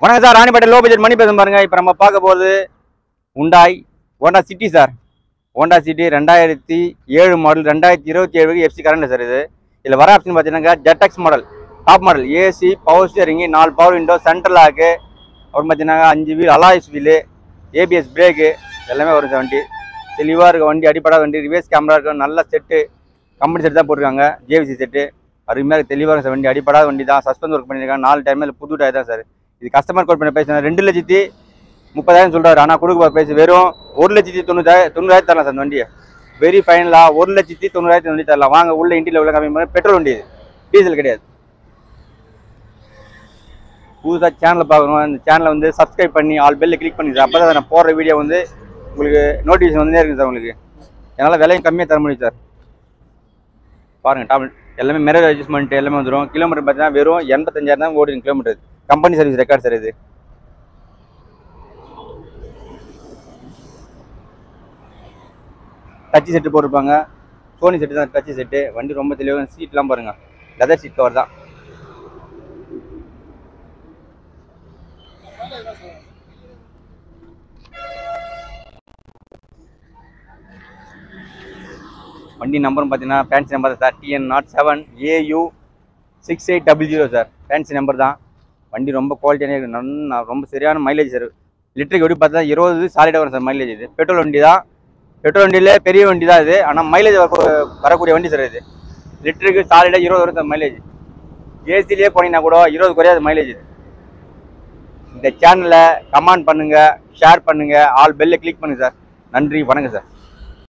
வணக்கம் sir Ranipet low budget Mani பேசும் பாருங்க இப்போ நம்ம பார்க்க போகிறது உண்டாய் Honda City sir Honda City ரெண்டாயிரத்தி ஏழு மாடல் ரெண்டாயிரத்தி இருபத்தி ஏழு எஃப்சி கரண்ட் சார் இது இதில் வர ஆப்ஷன் பார்த்தீங்கன்னா ஜெட்டக்ஸ் model top model AC power steering நாலு பவர் விண்டோ சென்ட்ரல் லாக்கு அப்புறம் பார்த்தீங்கன்னா அஞ்சு wheel alloys wheel ABS brake எல்லாமே வரும் சார் வண்டி தெளிவாக இருக்க வண்டி அடிப்படா வண்டி ரிவர்ஸ் கேமரா இருக்கும் நல்ல செட்டு கம்பெனி செட் தான் போட்டிருக்காங்க ஜேவிசி செட்டு அருமையாக தெளிவாக இருக்கும் சார் வண்டி அடிப்படாத வண்டி தான் சஸ்பெண்ட் ஒர்க் பண்ணியிருக்காங்க நாலு டைமில் புது டயர் தான் சார் இது கஸ்டமர் கோட் பண்ண பேசுனா ரெண்டு லட்சத்தி முப்பதாயிரம் சொல்கிறாரு ஆனால் கொடுக்க போகிற பேசு வெறும் ஒரு லட்சத்தி தொண்ணூறாயிரம் தொண்ணூறாயிரம் தரலாம் சார் இந்த வண்டியை வெரி ஃபைனலாக ஒரு லட்சத்தி தொண்ணூறாயிரத்தி வண்டி தரலாம் வாங்க உள்ள இன்டீரியல் உள்ள கம்மி பண்ணி பெட்ரோல் வண்டி இது டீசல் கிடையாது புதுசாக சேனலை பார்க்கணும் அந்த சேனலை வந்து சப்ஸ்கிரைப் பண்ணி ஆல் பெல்ல கிளிக் பண்ணி சார் அப்போ தான் நான் போடுற வீடியோ வந்து உங்களுக்கு நோட்டிஃபிகேஷன் வந்துட்டே இருக்குது சார் உங்களுக்கு என்னால் விலையும் கம்மியாக தர முடியும் சார் பாருங்கள் டாப் எல்லாமே மிரர் அட்ஜஸ்ட்மெண்ட் எல்லாமே வந்துடும் கிலோமீட்டர் பார்த்தீங்கன்னா வெறும் எண்பத்தஞ்சாயிரம் தான் ஓடுது kilometre company service record sir இது டச்சு செட்டு போட்டிருப்பாங்க சோனி செட்டு தான் டச்சு செட்டு வண்டி ரொம்ப தெளிவாக சீட்லாம் பாருங்கள் லெதர் சீட் கவர் தான் வண்டி நம்பரும் பார்த்தீங்கன்னா fancy number sir TN nought seven AU six eight double zero sir fancy number தான் வண்டி ரொம்ப குவாலிட்டியான இருக்குது நல்லா ரொம்ப சரியான மைலேஜ் சார் லிட்டருக்கு எப்படி பார்த்தா இருபது சாலிடாக வரும் சார் மைலேஜ் இது பெட்ரோல் வண்டி தான் பெட்ரோல் வண்டியில் பெரிய வண்டி தான் இது ஆனால் மைலேஜ் வரக்கூடிய வண்டி சார் இது லிட்டருக்கு சாலிடாக இருபது வரும் சார் மைலேஜ் ஏசிலேயே போனீங்கன்னா கூட இருபது குறையாது மைலேஜ் இது இந்த சேனலை கமெண்ட் பண்ணுங்கள் ஷேர் பண்ணுங்கள் ஆல் பெல்லை கிளிக் பண்ணுங்கள் சார் நன்றி வணக்கம் சார்